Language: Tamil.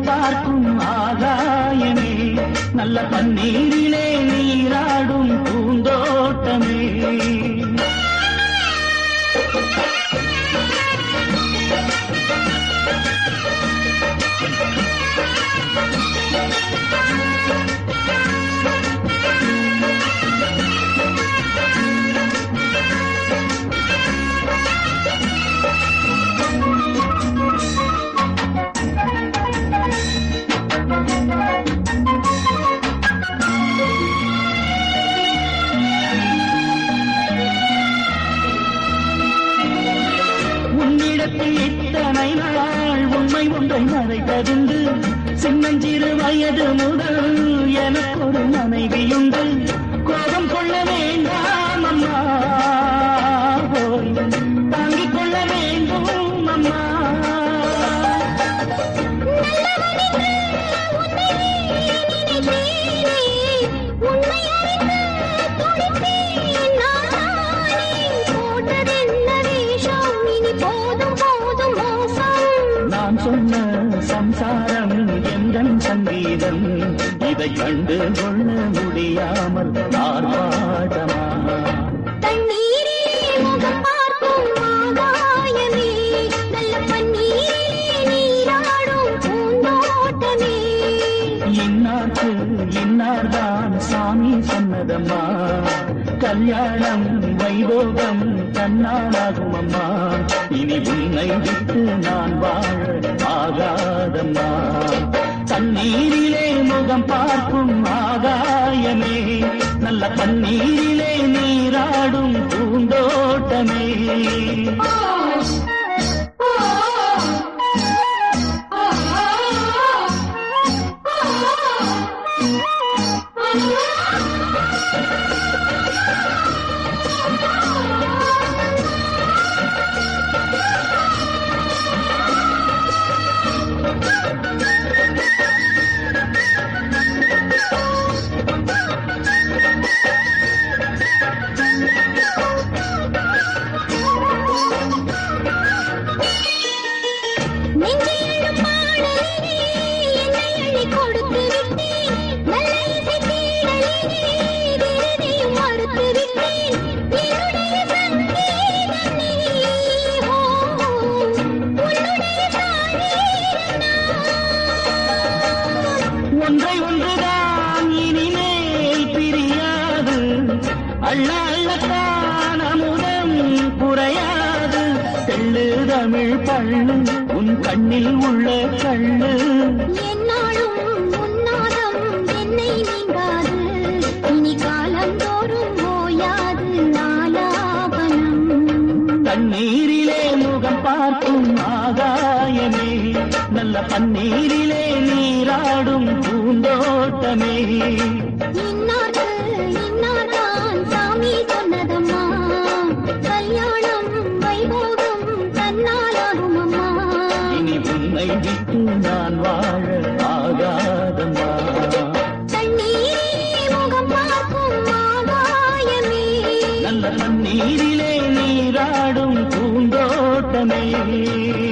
பார்க்கும் ஆகாயமே நல்ல பன்னீரிலே நீராடும் பூந்தோட்டமே உன்னிடத்தில் இத்தனை நாள் உண்மை ஒன்றை மறைத்ததுண்டு சின்னஞ்சிறு வயது முதல் எனக்கு ஒரு மனைவியுண்டு கோபம் கொள்ள வேண்டாம் அம்மா ஓய், தாங்கிக் கொள்ள வேண்டும் அம்மா நான் சொன்ன சம்சாரம் எந்தன் சங்கீதம் இதை கண்டு கொள்ள முடியாமல் ஆர்ப்பாட்டமா இன்னார்க்கு இன்னார்தான் சாமி சொன்னதம்மா கல்யாணம் வைபோகம் தன்னாலாகும் அம்மா இனி உன்னை விட்டு நான் வாழ ஆகாதம்மா தண்ணீரிலே முகம் பார்க்கும் ஆகாயமே நல்ல தண்ணீரிலே நீராடும் பூந்தோட்டமே ஒன்றை ஒன்றுதான் இனிமேல் பிரியாது அள்ள அள்ளத்தான் அமுதம் குறையாது தெள்ளு தமிழ் பள்ளு உன் கண்ணில் உள்ள கண்ணு என்னாலும் உன்னாதம் என்னை நீங்காது இனி காலந்தோறும் ஓயாது நாலாபனம் தண்ணீரிலே முகம் பார்க்கும் ஆகாயமே நல்ல பன்னீரிலே நீராடும் பூந்தோட்டமே இன்னார்க்கு இன்னார்தான் சாமி சொன்னதம்மா கல்யாணம் வைபோகம் தன்னாலாகும் அம்மா இனி உன்னை விட்டு நான் வாழ ஆகாதம்மா தண்ணீரே முகம் பார்க்கும் ஆகாயமே நல்ல பன்னீரிலே நீராடும் பூந்தோட்டமே